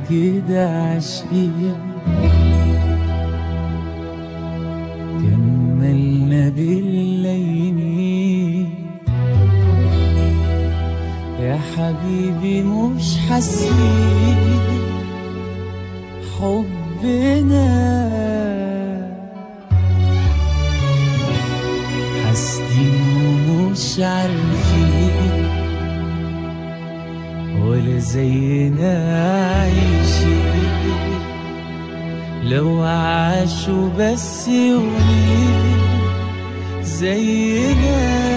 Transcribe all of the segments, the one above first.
كده عشقي كملنا بالليل يا حبيبي مش حاسين حبنا حاسين ومش عارفين ولا زينا عايشين لو عاشوا بس يومين زينا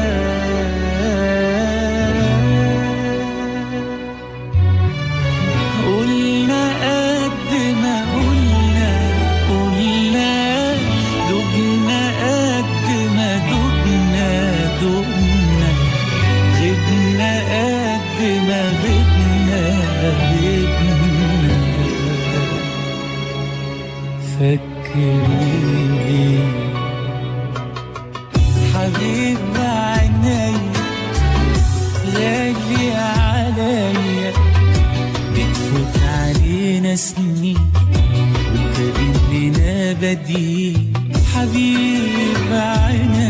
قلنا قد ما قلنا قلنا دبنا قد ما دبنا دبنا غبنا قد ما غبنا غبنا فكرني حبيب عيني غالي عليا بتفوت علينا سنين وكأننا بديل حبيب عيني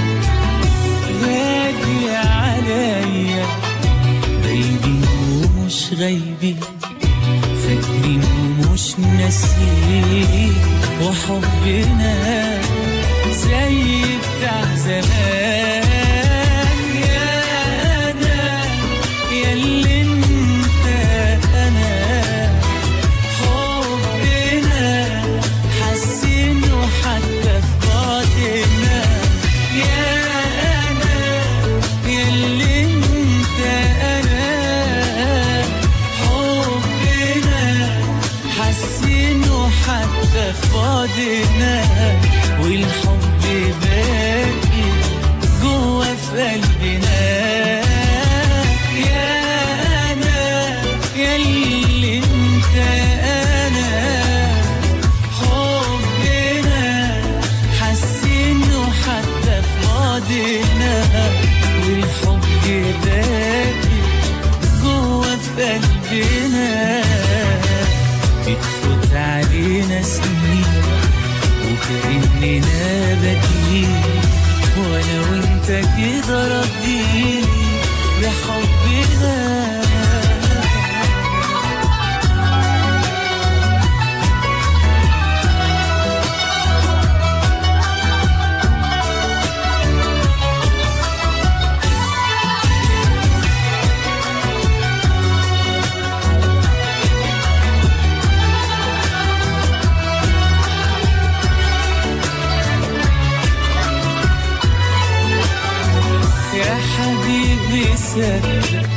غالي عليا غايبين ومش غايبين فاكرين ومش ناسيين وحبنا زي بتاع زمان يا انا يا اللي انت انا حبنا حاسين وحتى في بعضنا يا انا يا اللي انت انا حبنا حاسين وحتى في بعضنا والحب باقي جوا في قلبنا يا انا يا اللي انت انا حبنا حاسين وحتى في بعضنا والحب باقي جوا في قلبنا بتفوت علينا سنين وكأننا بديل وانا وانت كده راضيين بحبنا يا حبيبي صدق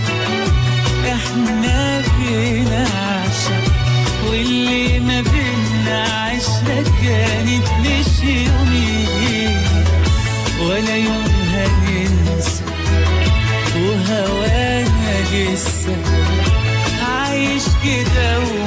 احنا بنعشق واللي ما بينا عشرة كانت مش يومين ولا يوم هننسى وهوانا لسه عايش كده